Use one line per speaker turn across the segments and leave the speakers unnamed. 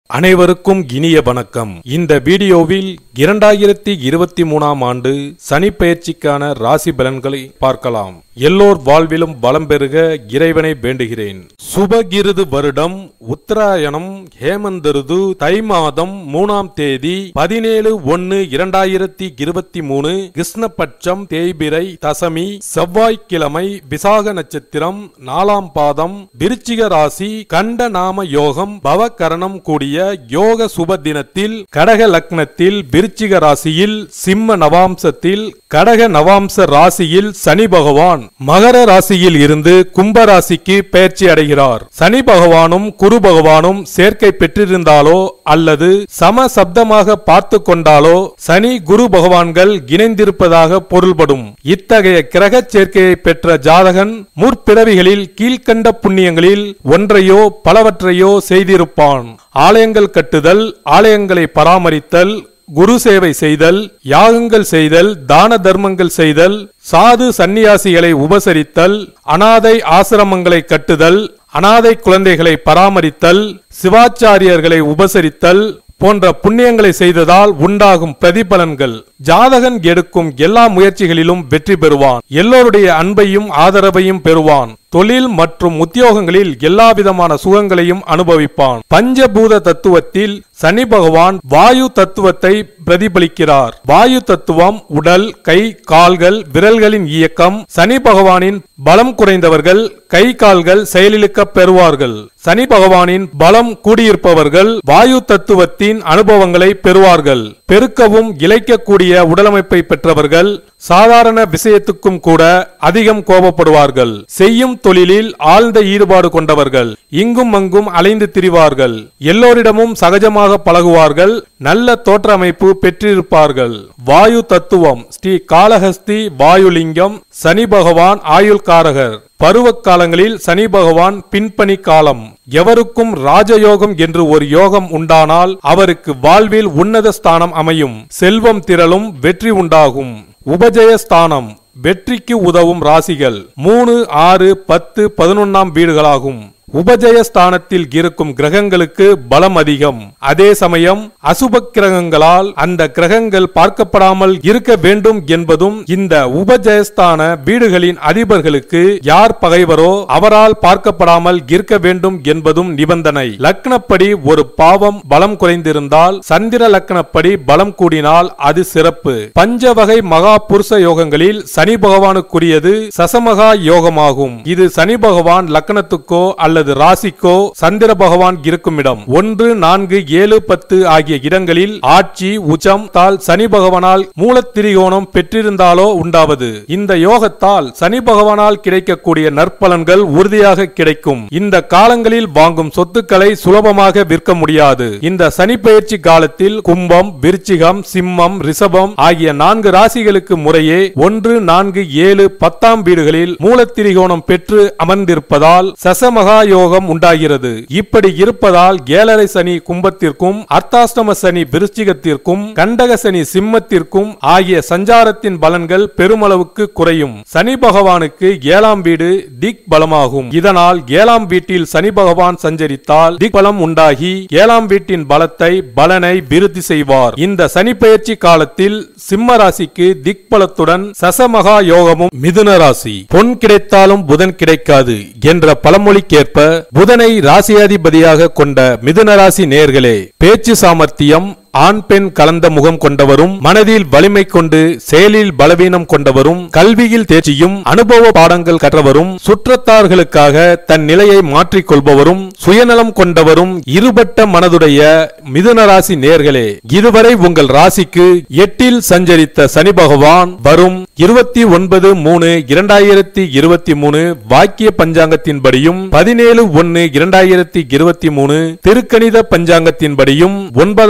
அனைவருக்கும் இனிய வணக்கம் இந்த வீடியோவில் இரண்டாயிரத்தி இருபத்தி மூணாம் ஆண்டு சனி பெயர்ச்சிக்கான ராசி பலன்களை பார்க்கலாம் எல்லோர் வாழ்விலும் வளம் பெருக இறைவனை வேண்டுகிறேன் சுபகிருது வருடம் உத்தராயணம் ஹேமந்தருது தை மாதம் மூணாம் தேதி பதினேழு ஒன்னு இரண்டாயிரத்தி இருபத்தி மூணு கிருஷ்ணபட்சம் தேய்பிரை தசமி செவ்வாய்க்கிழமை விசாக நட்சத்திரம் நாலாம் பாதம் விருச்சிக ராசி கண்ட நாம யோகம் பவகரணம் கூடிய யோக சுப தினத்தில் கடக லக்னத்தில் விருச்சிக ராசியில் சிம்ம நவாம்சத்தில் கடக நவாம்ச ராசியில் சனி பகவான் மகர ராசியில் இருந்து கும்ப ராசிக்கு பெயர்ச்சி அடைகிறார் சனி பகவானும் குரு பகவானும் சேர்க்கை பெற்றிருந்தாலோ அல்லது சம சப்தமாக பார்த்து கொண்டாலோ சனி குரு பகவான்கள் இணைந்திருப்பதாக பொருள்படும் இத்தகைய கிரக சேர்க்கையை பெற்ற ஜாதகன் முற்பிறவிகளில் கீழ்க்கண்ட புண்ணியங்களில் ஒன்றையோ பலவற்றையோ செய்திருப்பான் ஆலயங்கள் கட்டுதல் ஆலயங்களை பராமரித்தல் குரு சேவை செய்தல் யாகங்கள் செய்தல் தான தர்மங்கள் செய்தல் சாது சந்நியாசிகளை உபசரித்தல் அனாதை ஆசிரமங்களை கட்டுதல் அனாதை குழந்தைகளை பராமரித்தல் சிவாச்சாரியர்களை உபசரித்தல் போன்ற புண்ணியங்களை செய்ததால் உண்டாகும் பிரதிபலன்கள் ஜாதகன் எடுக்கும் எல்லா முயற்சிகளிலும் வெற்றி பெறுவான் எல்லோருடைய அன்பையும் ஆதரவையும் பெறுவான் தொழில் மற்றும் உத்தியோகங்களில் எல்லா விதமான சுகங்களையும் அனுபவிப்பான் பஞ்சபூத தத்துவத்தில் சனி பகவான் வாயு தத்துவத்தை பிரதிபலிக்கிறார் வாயு தத்துவம் உடல் கை கால்கள் விரல்களின் இயக்கம் சனி பகவானின் பலம் குறைந்தவர்கள் கை கால்கள் செயலிழக்க பெறுவார்கள் சனி பகவானின் பலம் கூடியிருப்பவர்கள் வாயு தத்துவத்தின் அனுபவங்களை பெறுவார்கள் பெருக்கவும் இழைக்கக்கூடிய உடலமைப்பை பெற்றவர்கள் சாதாரண விஷயத்துக்கும் கூட அதிகம் கோபப்படுவார்கள் செய்யும் தொழிலில் ஆழ்ந்த ஈடுபாடு கொண்டவர்கள் இங்கும் அங்கும் அலைந்து திரிவார்கள் எல்லோரிடமும் சகஜமாக பழகுவார்கள் நல்ல தோற்றமைப்பு பெற்றிருப்பார்கள் வாயு தத்துவம் ஸ்ரீ காளஹஸ்தி வாயுலிங்கம் சனி பகவான் ஆயுள்காரகர் பருவ காலங்களில் சனி பகவான் பின்பணி காலம் எவருக்கும் ராஜயோகம் என்று ஒரு யோகம் உண்டானால் அவருக்கு வாழ்வில் உன்னத ஸ்தானம் அமையும் செல்வம் திரளும் வெற்றி உண்டாகும் உபஜயஸ்தானம் வெற்றிக்கு உதவும் ராசிகள் மூணு ஆறு பத்து பதினொன்னாம் வீடுகளாகும் உபஜயஸ்தானத்தில் இருக்கும் கிரகங்களுக்கு பலம் அதிகம் அதே சமயம் அசுப கிரகங்களால் அந்த கிரகங்கள் பார்க்கப்படாமல் இருக்க வேண்டும் என்பதும் இந்த உபஜயஸ்தான வீடுகளின் அதிபர்களுக்கு யார் பகைவரோ அவரால் பார்க்கப்படாமல் இருக்க வேண்டும் என்பதும் நிபந்தனை லக்னப்படி ஒரு பாவம் பலம் குறைந்திருந்தால் சந்திர லக்னப்படி பலம் கூடினால் அது சிறப்பு பஞ்ச வகை மகா புருஷ யோகங்களில் சனி பகவானுக்குரியது சசமகா யோகமாகும் இது சனி பகவான் லக்னத்துக்கோ அல்லது ராசிக்கோ சந்திர பகவான் இருக்கும் இடம் ஒன்று நான்கு ஏழு பத்து ஆகிய இடங்களில் ஆட்சி உச்சம் தால் சனி பகவானால் மூலத்திரிகோணம் பெற்றிருந்தாலோ உண்டாவது இந்த யோகத்தால் சனி பகவானால் கிடைக்கக்கூடிய நற்பலன்கள் உறுதியாக கிடைக்கும் இந்த காலங்களில் வாங்கும் சொத்துக்களை சுலபமாக விற்க முடியாது இந்த சனி பயிற்சி காலத்தில் கும்பம் விருச்சிகம் சிம்மம் ரிஷபம் ஆகிய நான்கு ராசிகளுக்கு முறையே ஒன்று நான்கு ஏழு பத்தாம் வீடுகளில் மூலத்திரிகோணம் பெற்று அமர்ந்திருப்பதால் சசமகா யோகம் உண்டாகிறது இப்படி இருப்பதால் ஏழரை சனி கும்பத்திற்கும் அர்த்தாஷ்டம சனி விருச்சிகத்திற்கும் கண்டக சனி சிம்மத்திற்கும் ஆகிய சஞ்சாரத்தின் பலன்கள் பெருமளவுக்கு குறையும் சனி பகவானுக்கு ஏழாம் வீடு திக் பலமாகும் இதனால் ஏழாம் வீட்டில் சனி பகவான் சஞ்சரித்தால் திக் பலம் உண்டாகி ஏழாம் வீட்டின் பலத்தை பலனை விருத்தி செய்வார் இந்த சனி பெயர்ச்சி காலத்தில் சிம்ம ராசிக்கு திக் பலத்துடன் சசமகா யோகமும் மிதுன ராசி பொன் கிடைத்தாலும் புதன் கிடைக்காது என்ற பழமொழிக்கேற்ப புதனை ராசியாதிபதியாக கொண்ட மிதுன ராசி நேர்களே பேச்சு சாமர்த்தியம் ஆண் பெண் கலந்த முகம் கொண்டவரும் மனதில் வலிமை கொண்டு செயலில் பலவீனம் கொண்டவரும் கல்வியில் தேர்ச்சியும் அனுபவ பாடங்கள் கற்றவரும் சுற்றத்தார்களுக்காக தன் நிலையை மாற்றிக் கொள்பவரும் சுயநலம் கொண்டவரும் இருபட்ட மனதுடைய மிதுன ராசி நேர்களே இதுவரை உங்கள் ராசிக்கு எட்டில் சஞ்சரித்த சனி பகவான் வரும் இருபத்தி ஒன்பது மூணு இரண்டாயிரத்தி இருபத்தி மூணு வாக்கிய பஞ்சாங்கத்தின்படியும் பதினேழு ஒன்னு இரண்டாயிரத்தி இருபத்தி மூணு திருக்கணித பஞ்சாங்கத்தின்படியும் ஒன்பதாம் இடம்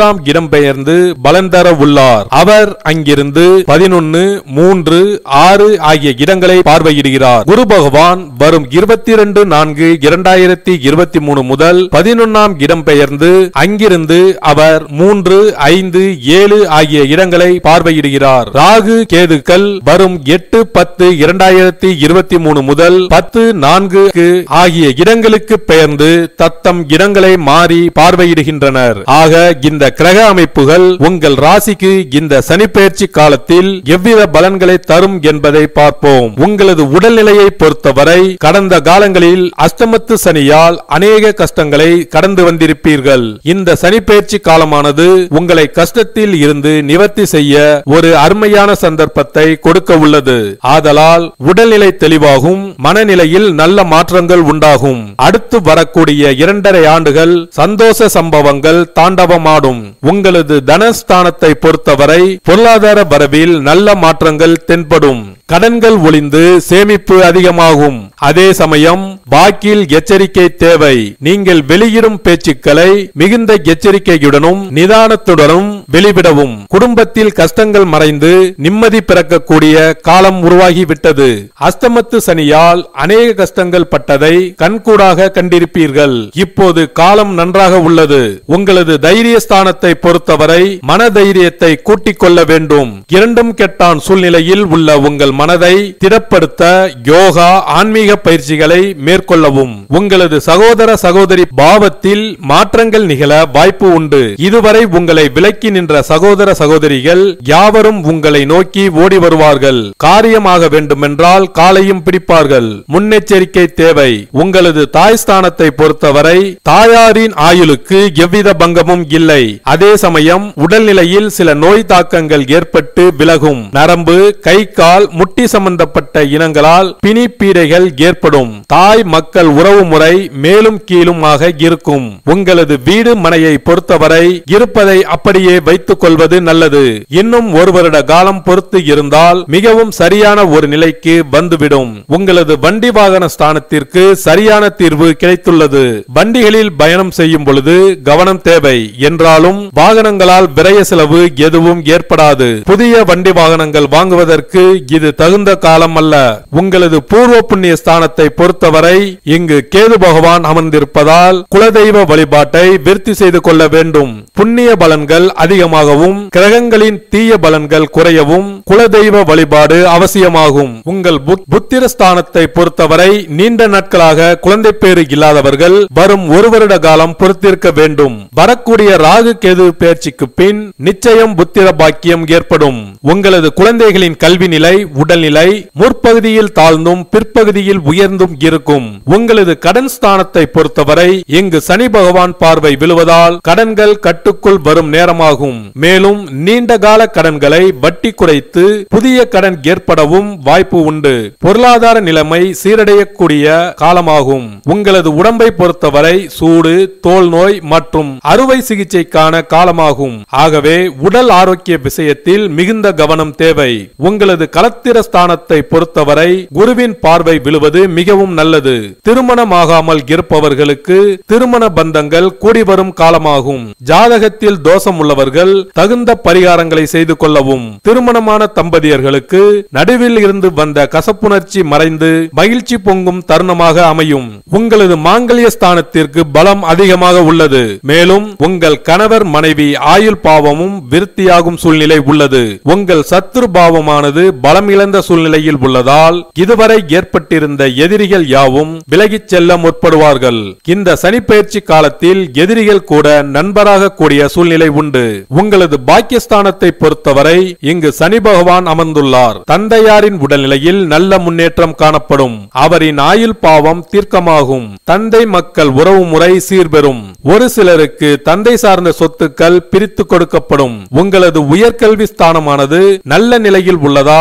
இடம்பெயர்ந்து பலன் தர உள்ளார் அவர் அங்கிருந்து பதினொன்னு மூன்று ஆறு ஆகிய இடங்களை பார்வையிடுகிறார் குரு பகவான் வரும் இருபத்தி இரண்டு நான்கு இரண்டாயிரத்தி இருபத்தி மூணு முதல் பதினொன்னாம் இடம்பெயர்ந்து அங்கிருந்து அவர் மூன்று ஐந்து ஏழு ஆகிய இடங்களை பார்வையிடுகிறார் ராகு கேதுக்கள் வரும் எட்டு பத்து இரண்டாயிரத்தி இருபத்தி மூணு முதல் பத்து நான்கு ஆகிய இடங்களுக்கு பெயர்ந்து தத்தம் இடங்களை மாறி பார்வையிடுகின்றனர் ஆக இந்த கிரக அமைப்புகள் உங்கள் ராசிக்கு இந்த சனிப்பெயர்ச்சி காலத்தில் எவ்வித பலன்களை தரும் என்பதை பார்ப்போம் உங்களது உடல்நிலையை பொறுத்தவரை கடந்த காலங்களில் அஷ்டமத்து சனியால் அநேக கஷ்டங்களை கடந்து வந்திருப்பீர்கள் இந்த சனிப்பெயர்ச்சி காலமானது உங்களை கஷ்டத்தில் இருந்து நிவர்த்தி செய்ய ஒரு அருமையான சந்தர்ப்பத்தை கொடுக்க உள்ளது ஆதலால் உடல்நிலை தெளிவாகும் மனநிலையில் நல்ல மாற்றங்கள் உண்டாகும் அடுத்து வரக்கூடிய இரண்டரை ஆண்டுகள் சந்தோஷ சம்பவங்கள் தாண்டவமாடும் உங்களது தனஸ்தானத்தை பொறுத்தவரை பொருளாதார வரவில் நல்ல மாற்றங்கள் தென்படும் கடன்கள் ஒளிந்து சேமிப்பு அதிகமாகும் அதே சமயம் வாக்கில் எச்சரிக்கை தேவை நீங்கள் வெளியிடும் பேச்சுக்களை மிகுந்த எச்சரிக்கையுடனும் நிதானத்துடனும் வெளிவிடவும் குடும்பத்தில் கஷ்டங்கள் மறைந்து நிம்மதி பிறக்கக்கூடிய காலம் உருவாகிவிட்டது அஸ்தமத்து சனியால் அநேக கஷ்டங்கள் பட்டதை கண்கூடாக கண்டிருப்பீர்கள் இப்போது காலம் நன்றாக உள்ளது உங்களது தைரிய ஸ்தானத்தை பொறுத்தவரை மன தைரியத்தை கூட்டிக் கொள்ள வேண்டும் இரண்டும் கெட்டான் சூழ்நிலையில் உள்ள உங்கள் மனதை திடப்படுத்த யோகா ஆன்மீக பயிற்சிகளை மேற்கொள்ளவும் உங்களது சகோதர சகோதரி பாவத்தில் மாற்றங்கள் நிகழ வாய்ப்பு உண்டு இதுவரை உங்களை விலக்கி நின்ற சகோதர சகோதரிகள் யாவரும் உங்களை நோக்கி ஓடி வருவார்கள் காரியமாக வேண்டுமென்றால் காலையும் பிடிப்பார்கள் முன்னெச்சரிக்கை தேவை உங்களது தாய் ஸ்தானத்தை பொறுத்தவரை தாயாரின் ஆயுளுக்கு எவ்வித பங்கமும் இல்லை அதே சமயம் உடல்நிலையில் சில நோய் தாக்கங்கள் ஏற்பட்டு விலகும் நரம்பு கை கால் முட்டி சம்பந்தப்பட்ட இனங்களால் பிணி பீடைகள் ஏற்படும் தாய் மக்கள் உறவு முறை மேலும் கீழுமாக இருக்கும் உங்களது வீடு மனையை பொறுத்தவரை இருப்பதை அப்படியே வைத்துக் கொள்வது நல்லது இன்னும் ஒரு வருட காலம் பொறுத்து இருந்தால் மிகவும் சரியான ஒரு நிலைக்கு வந்துவிடும் உங்களது வண்டி வாகன ஸ்தானத்திற்கு சரியான தீர்வு கிடைத்துள்ளது வண்டிகளில் பயணம் செய்யும் பொழுது கவனம் தேவை என்றாலும் வாகனங்களால் விரய செலவு எதுவும் ஏற்படாது புதிய வண்டி வாகனங்கள் வாங்குவதற்கு இது தகுந்த காலம் அல்ல உங்களது பூர்வ புண்ணிய ஸ்தானத்தை பொறுத்தவரை இங்கு கேது பகவான் அமர்ந்திருப்பதால் குலதெய்வ வழிபாட்டை விருத்தி செய்து கொள்ள வேண்டும் புண்ணிய பலன்கள் அதிகமாகவும் கிரகங்களின் தீய பலன்கள் குறையவும் குலதெய்வ வழிபாடு அவசியமாகும் உங்கள் புத்- புத்திர ஸ்தானத்தை பொறுத்தவரை நீண்ட நாட்களாக குழந்தை பேறு இல்லாதவர்கள் வரும் ஒரு வருட காலம் பொறுத்திருக்க வேண்டும் வரக்கூடிய ராகு கேது பயிற்சிக்கு பின் நிச்சயம் புத்திர பாக்கியம் ஏற்படும் உங்களது குழந்தைகளின் கல்வி நிலை உடல்நிலை முற்பகுதியில் தாழ்ந்தும் பிற்பகுதியில் உயர்ந்தும் இருக்கும் உங்களது கடன் ஸ்தானத்தை பொறுத்தவரை இங்கு சனி பகவான் பார்வை விழுவதால் கடன்கள் கட்டுக்குள் வரும் நேரமாகும் மேலும் நீண்ட கால கடன்களை வட்டி குறைத்து புதிய கடன் ஏற்படவும் வாய்ப்பு உண்டு பொருளாதார நிலைமை சீரடையக்கூடிய காலமாகும் உங்களது உடம்பை பொறுத்தவரை சூடு தோல் நோய் மற்றும் அறுவை சிகிச்சைக்கான காலமாகும் ஆகவே உடல் ஆரோக்கிய விஷயத்தில் மிகுந்த கவனம் தேவை உங்களது களத்திர ஸ்தானத்தை பொறுத்தவரை குருவின் பார்வை விழுவது மிகவும் நல்லது திருமணமாகாமல் இருப்பவர்களுக்கு திருமண பந்தங்கள் கூடி வரும் காலமாகும் ஜாதகத்தில் தோஷம் உள்ளவர்கள் தகுந்த பரிகாரங்களை செய்து கொள்ளவும் திருமணமான தம்பதியர்களுக்கு நடுவில் இருந்து வந்த கசப்புணர்ச்சி மறைந்து மகிழ்ச்சி பொங்கும் தருணமாக அமையும் உங்களது மாங்கல்ய ஸ்தானத்திற்கு பலம் அதிகமாக உள்ளது மேலும் உங்கள் கணவர் மனைவி ஆயுள் பாவமும் விருத்தியாகும் சூழ்நிலை உள்ளது உங்கள் சத்துரு பாவமானது பலம் இழந்த சூழ்நிலையில் உள்ளதால் இதுவரை ஏற்பட்டிருந்த எதிரிகள் யாவும் விலகிச் செல்ல முற்படுவார்கள் இந்த சனிப்பெயர்ச்சி காலத்தில் எதிரிகள் கூட நண்பராக கூடிய சூழ்நிலை உண்டு உங்களது பாக்கியஸ்தானத்தை பொறுத்தவரை இங்கு சனி பகவான் அமர்ந்துள்ளார் தந்தையாரின் உடல்நிலையில் நல்ல முன்னேற்றம் காணப்படும் அவரின் ஆயுள் பாவம் தீர்க்கமாகும் தந்தை மக்கள் உறவு முறை சீர்பெறும் ஒரு சிலருக்கு தந்தை சார்ந்த சொத்துக்கள் பிரித்து கொடுக்கப்படும் உங்களது உயர்கல்வி ஸ்தானமானது நல்ல நிலையில் உள்ளதால் தடை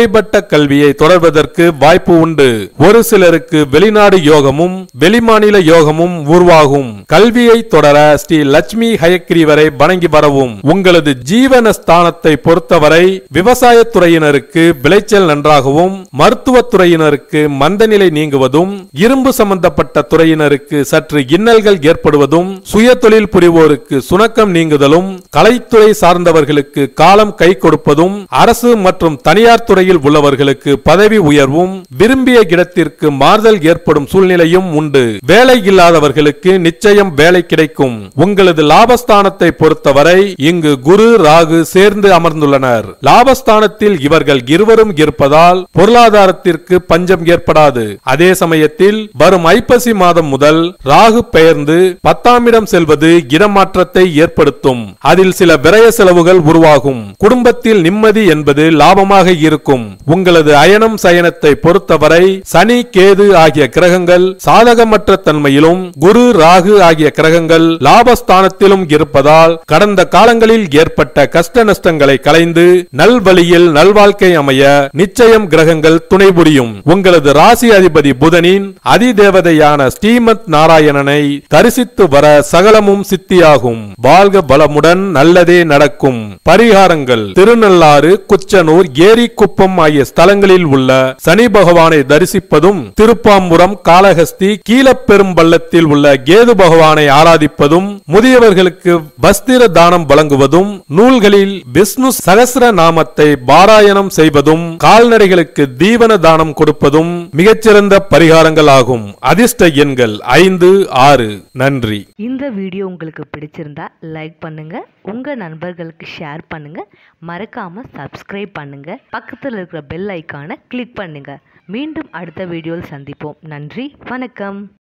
முறைப்பட்ட கல்வியை தொடர்வதற்கு வாய்ப்பு உண்டு ஒரு சிலருக்கு வெளிநாடு யோகமும் வெளிமாநில யோகமும் உருவாகும் கல்வியை தொடர ஸ்ரீ லட்சுமி ஹயக்ரீவரை வணங்கி வரவும் உங்களது ஜீவன ஸ்தானத்தை பொறுத்தவரை விவசாயத் துறையினருக்கு விளைச்சல் நன்றாகவும் மருத்துவத் துறையினருக்கு மந்தநிலை நீங்குவதும் இரும்பு சம்பந்தப்பட்ட துறையினருக்கு சற்று இன்னல்கள் ஏற்படுவதும் சுய தொழில் புரிவோருக்கு சுணக்கம் நீங்குதலும் கலைத்துறை சார்ந்தவர்களுக்கு காலம் கை கொடுப்பதும் அரசு மற்றும் தனியார் துறையில் உள்ளவர்களுக்கு பதவி உயர்வும் விரும்பிய இடத்திற்கு மாறுதல் ஏற்படும் சூழ்நிலையும் உண்டு வேலை இல்லாதவர்களுக்கு நிச்சயம் வேலை கிடைக்கும் உங்களது லாபஸ்தானத்தை பொறுத்தவரை இங்கு குரு ராகு சேர்ந்து அமர்ந்துள்ளனர் லாபஸ்தானத்தில் இவர்கள் இருவரும் இருப்பதால் பொருளாதாரத்திற்கு பஞ்சம் ஏற்படாது அதே சமயத்தில் வரும் ஐப்பசி மாதம் முதல் ராகு பெயர்ந்து பத்தாம் இடம் செல்வது இடமாற்றத்தை ஏற்படுத்தும் அதில் சில விரய செலவுகள் உருவாகும் குடும்பத்தில் நிம்மதி என்பது லாபமாக இருக்கும் உங்களது அயனம் சயனத்தை பொறுத்தவரை சனி கேது ஆகிய கிரகங்கள் சாதகமற்ற தன்மையிலும் குரு ராகு ஆகிய கிரகங்கள் லாபஸ்தானத்திலும் இருப்பதால் கடந்த காலங்களில் ஏற்பட்ட கஷ்ட நஷ்டங்களை களைந்து நல்வழியில் நல்வாழ்க்கை அமைய நிச்சயம் கிரகங்கள் துணை புரியும் உங்களது ராசி அதிபதி புதனின் அதிதேவதையான ஸ்ரீமத் நாராயணனை தரிசித்து வர சகலமும் சித்தியாகும் வாழ்க பலமுடன் நல்லதே நடக்கும் பரிகாரங்கள் திருநள்ளாறு குச்சனூர் ஏரி குப்பம் ஆகிய ஸ்தலங்களில் உள்ள சனி பகவானை தரிசிப்பதும் திருப்பாம்புரம் காளஹஸ்தி கீழப்பெரும்பள்ளத்தில் உள்ள கேது பகவானை ஆராதிப்பதும் முதியவர்களுக்கு வஸ்திர தானம் வழங்குவதும் நூல்களில் விஷ்ணு சகசிர நாமத்தை பாராயணம் செய்வதும் கால்நடைகளுக்கு தீவன தானம் கொடுப்பதும் மிகச்சிறந்த பரிகாரங்கள் ஆகும் அதிர்ஷ்ட எண்கள் ஐந்து ஆறு நன்றி
இந்த வீடியோ உங்களுக்கு பிடிச்சிருந்தா லைக் பண்ணுங்க உங்க நண்பர்களுக்கு ஷேர் பண்ணுங்க மறக்காம சப்ஸ்கிரைப் பண்ணுங்க பக்கத்தில் இருக்கிற பெல் ஐக்கானை கிளிக் பண்ணுங்க மீண்டும் அடுத்த வீடியோவில் சந்திப்போம் நன்றி வணக்கம்